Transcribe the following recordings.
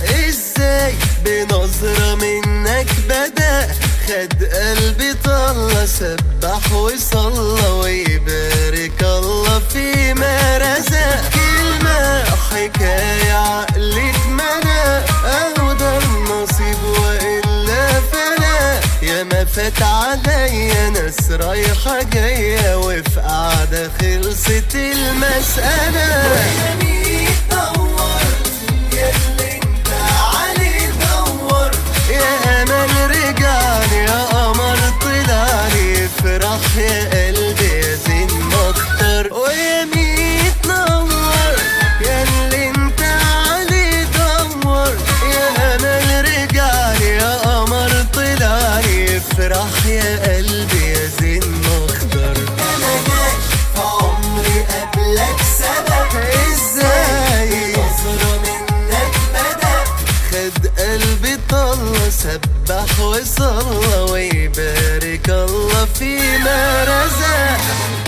ازاي بنظرة منك بدأ خد قلبي طلع سبح وصلى ويبارك الله فيما رزق كلمة حكاية عقلي اتمنى اهو ده النصيب والا فلا يا ما فات عليا ناس رايحة جاية وفي قعدة خلصت المسألة ويمين دور ياللي انت عليه دور يا امل رجعني يا قمر طلعني افرح يا قلبي يا زين مختار ويمين نور ياللي انت عليه دور يا امل رجعني يا قمر طلعني افرح يا قلبي يا زين مختار انا جاش في عمري قبلك سبق ازاي نظرة منك بدأ خد قلبي طلع سبح وصلى ويبارك الله فيما رزق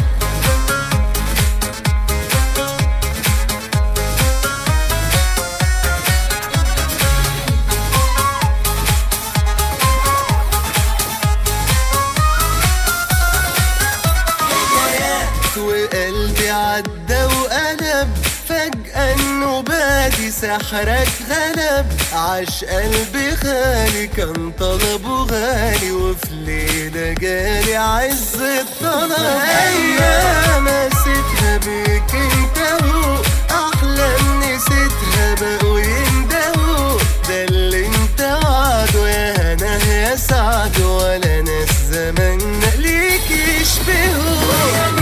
حكايات وقلبي عدى وقلب فجأة النوبادي سحرك غلب عاش قلبي خالي كان طلبه غالي وفي ليلة جالي عز الطلب أيام نسيتها بيك انتهوا أحلام نسيتها بقوا يندهوا ده اللي انت وعده يا هنا يا سعد ولا ناس زماننا ليك يشبهوا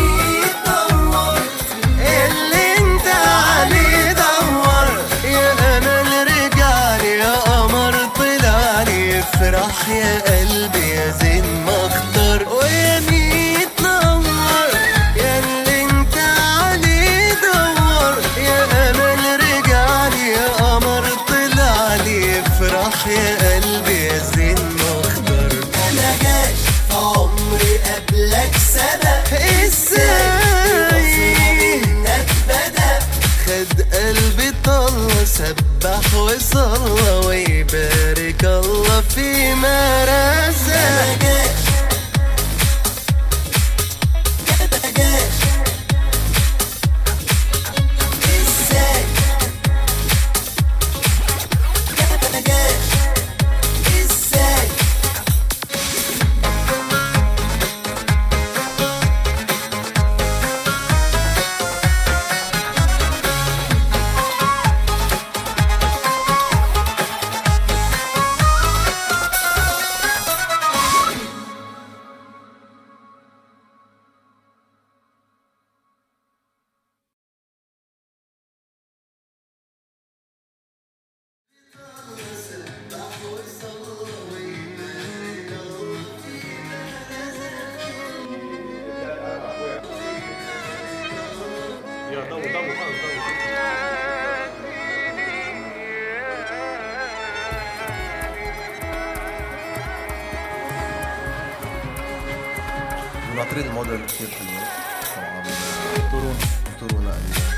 اللي انت عليه دور يا امل رجعلي يا قمر طلعلي افرح يا قلبي يا زين مختار ويا ميت نور يا اللي انت عليه دور يا امل رجعلي يا قمر طلعلي افرح يا قلبي يا زين مختار انا جاش في عمري قبلك سبق ازاي منك بدأ خد قلبي طلع سبح وصلى ويبارك الله فيما رزق انا جاش انا جاش ازاي انا جاش ازاي يا طول طول خلص طول وناطرين الموديل كتير حلوة طبعا طرون طرون